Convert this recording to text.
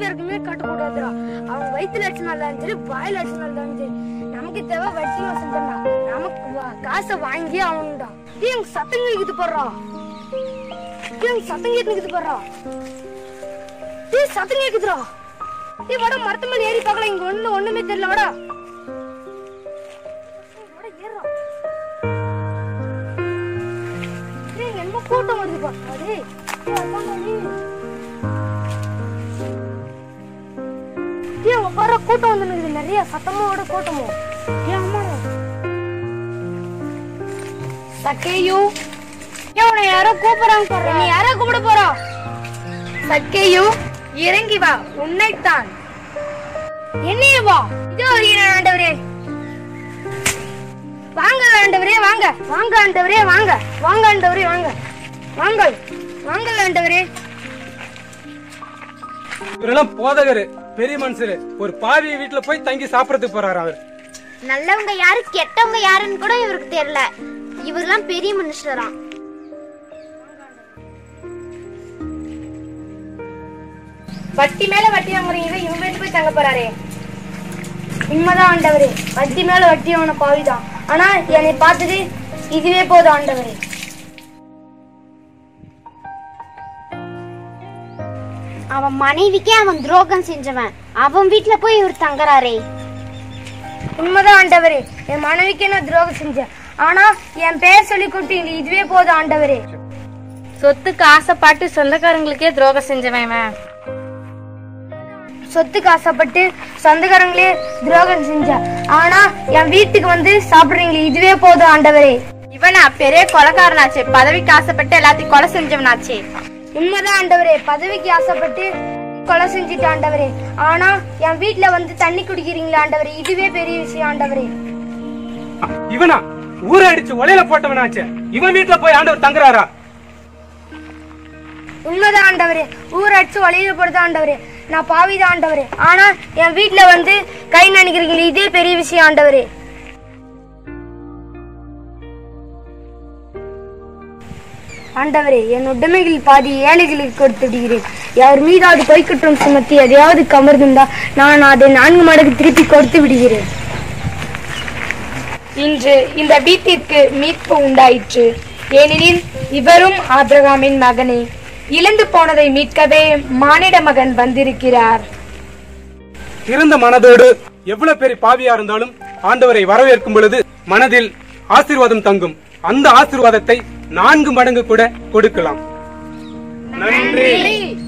யாருக்குமே கட்டக்கூடாதுடா அவங்க வயிற்றுல அடிச்சனால இருந்தாலும் சரி வாயில அடிச்சனால இருந்தாலும் சரி நமக்கு தேவை வட்டி வசம் பண்ணா நமக்கு வா- காசை வாங்கி ஆகணும்டா டேய் எனக்கு சத்தம் கேக்குது போடுறா டேய் எனக்கு சத்தம் கேக்குது போடுறா டேய் சத்தம் கேக்குதுடா டேய் வாடா மரத்து மேல ஏறி பார்க்கலாம் இங்க ஒண்ணு ஒண்ணுமே தெரியல வாடா வாடா, ஏறுடா. டேய், இங்க என்னமோ கூட்டம் வருது பாருடா, டேய். டேய், அதான்டா டேய். டேய், அங்க பாருடா, கூட்டம் வந்து நிக்குது நிறைய சத்தமோட கூட்டமும் ஏய், ஆமாடா. சக்கேயு ஏய், உன்னை யாரோ கூப்பிடுறாங்க பாரு நீ யாரோ கூப்பிட போறா சக்கேயு இறங்கி வா உன்னைத்தான் என்னைய வா இதோ வருகிறேன் ஆண்டவரே வாங்க ஆண்டவரே வாங்க வாங்க ஆண்டவரே வாங்க வாங்க ஆண்டவரே வாங்க வாங்க வாங்க ஆண்டவரே இவரெல்லாம் போதகரு பெரிய மனுஷரு ஒரு பாவிய வீட்டுல போய் தங்கி சாப்பிடறதுக்கு போறாரு அவர் நல்லவங்க யாரு கெட்டவங்க யாருன்னு கூட இவருக்கு தெரியல இவரெல்லாம் பெரிய மனுஷராம் வட்டி மேல வட்டி வாங்குறீங்க இவன் வீட்டு போய் தங்க போறாரே உண்மைதான் ஆண்டவரே வட்டி மேல வட்டி வாங்கின பாவிதான் ஆனா என்னை பார்த்தது இதுவே போதும் ஆண்டவரே அவன் மனைவிக்கே அவன் துரோகம் செஞ்சவன் அவன் வீட்ல போய் இவர் தங்குறாரே உண்மைதான் ஆண்டவரே என் மனைவிக்கு நான் துரோகம் செஞ்சேன் ஆனா என் பேர் சொல்லி கூப்பிட்டீங்க இதுவே போதும் ஆண்டவரே சொத்துக்கு ஆசைப்பட்டு சொந்தக்காரங்களுக்கே துரோகம் செஞ்சவன் இவன். சொத்துக்கு ஆசைப்பட்டு சொந்தக்காரங்களே துரோகம் செஞ்சேன் ஆனா என் வீட்டுக்கு வந்து சாப்பிடுறீங்களே இதுவே போதும் ஆண்டவரே இவனா பெரிய கொலைக்காரனாச்சே பதவிக்கு ஆசைப்பட்டு எல்லாத்தையும் கொலை செஞ்சவனாச்சே உண்மைதான் ஆண்டவரே பதவிக்கு ஆசைப்பட்டு கொலை செஞ்சுட்டு ஆண்டவரே ஆனா என் வீட்ல வந்து தண்ணி குடிக்கிறீங்களா ஆண்டவரே இதுவே பெரிய விஷயம் ஆண்டவரே இவனா ஊரை அடிச்சு ஒலையில போட்டவனாச்சே இவன் வீட்டுல போய் ஆண்டவர் தங்குறாரா உண்மைதான் ஆண்டவரே ஊர் அடிச்சு வழியில போடுது ஆண்டவரே நான் பாவிதான் ஆண்டவரே ஆனா என் வீட்ல வந்து கை நினைக்கிறீங்களே இதே பெரிய விஷயம் ஆண்டவரே ஆண்டவரே என் உடைமைகள் பாதி ஏழைகளுக்கு கொடுத்து விடுகிறேன் யார் மீதாவது பொய்க்குற்றம் சுமத்தி எதையாவது கமர்ந்திருந்தா நான் அதை நான்கு மடங்கு திருப்பி கொடுத்து விடுகிறேன் இன்று இந்த வீட்டிற்கு மீட்பு உண்டாயிற்று ஏனெனில் இவரும் ஆபிரகாமின் மகனே இழந்து போனதை மீட்கவே மானிட மகன் வந்திருக்கிறார் திறந்த மனதோடு எவ்வளவு பெரிய பாவியா இருந்தாலும் ஆண்டவரை வரவேற்கும் பொழுது மனதில் ஆசீர்வாதம் தங்கும் அந்த ஆசீர்வாதத்தை நான்கு மடங்கு கூட கொடுக்கலாம் நன்றி